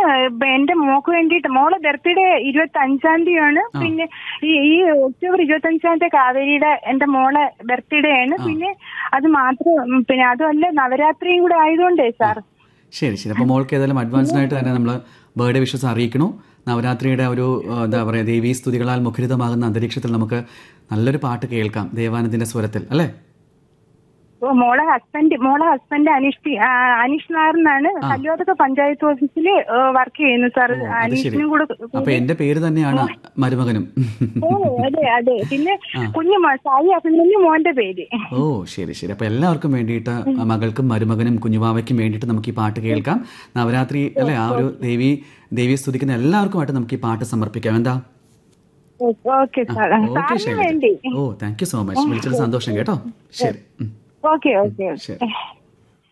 എന്റെ മോക്ക് വേണ്ടിയിട്ട് മോളെ ബർത്ത്ഡേ ഇരുപത്തി അഞ്ചാം തീയതിയാണ് പിന്നെ ഈ ഈ ഒക്ടോബർ ഇരുപത്തി അഞ്ചാം തീയതി കാവേരിയുടെ എന്റെ മോളെ ബർത്ത്ഡേ ആണ് പിന്നെ അത് മാത്രം ഉം, പിന്നെ അതുമല്ല നവരാത്രിയും കൂടെ ആയതുകൊണ്ടേ സാർ ശരി ശരി അപ്പോൾ മോൾക്ക് ഏതായാലും അഡ്വാൻസ്ഡ് ആയിട്ട് തന്നെ നമ്മൾ ബർത്ത്ഡേ വിഷസ് അറിയിക്കണു നവരാത്രിയുടെ ഒരു ആ, എന്താ പറയുക ദേവീ സ്തുതികളാൽ മുഖരിതമാകുന്ന അന്തരീക്ഷത്തിൽ നമുക്ക് നല്ലൊരു പാട്ട് കേൾക്കാം ദേവാനന്ദിന്റെ സ്വരത്തിൽ അല്ലേ ഓ, മോളെ ഹസ്ബൻഡ് മോളെ ഹസ്ബൻഡ് അനീഷ് പി- ആ, അനീഷ് നായർ എന്നാണ് കല്യോതൊക്കെ പഞ്ചായത്ത് ഓഫീസിൽ വർക്ക് ചെയ്യുന്നു സാർ അത് ശരി അനീഷിനും കൂടെ അപ്പൊ എന്റെ പേര് തന്നെയാണ് മരുമകനും ഓ അതെ അതെ പിന്നെ കുഞ്ഞു മോ- സായി അഭിമന്യു മോന്റെ പേര് ഓ ശരി ശരി അപ്പൊ എല്ലാവർക്കും വേണ്ടിയിട്ട് മകൾക്കും മരുമകനും കുഞ്ഞുവാവയ്ക്കും വേണ്ടിയിട്ട് നമുക്ക് ഈ പാട്ട് കേൾക്കാം നവരാത്രി അല്ലെ ആ ഒരു ദേവി ദേവിയെ സ്തുതിക്കുന്ന എല്ലാവർക്കുമായിട്ട് നമുക്ക് ഈ പാട്ട് സമർപ്പിക്കാം എന്താ ഓക്കെ സാർ ഓക്കെ സാറിന് ശൈലജ വേണ്ടി ഓ താങ്ക് യു സോ മച്ച് വിളിച്ചത് സന്തോഷം കേട്ടോ ശരി ഉം. ഓക്കെ ഓക്കെ ശരി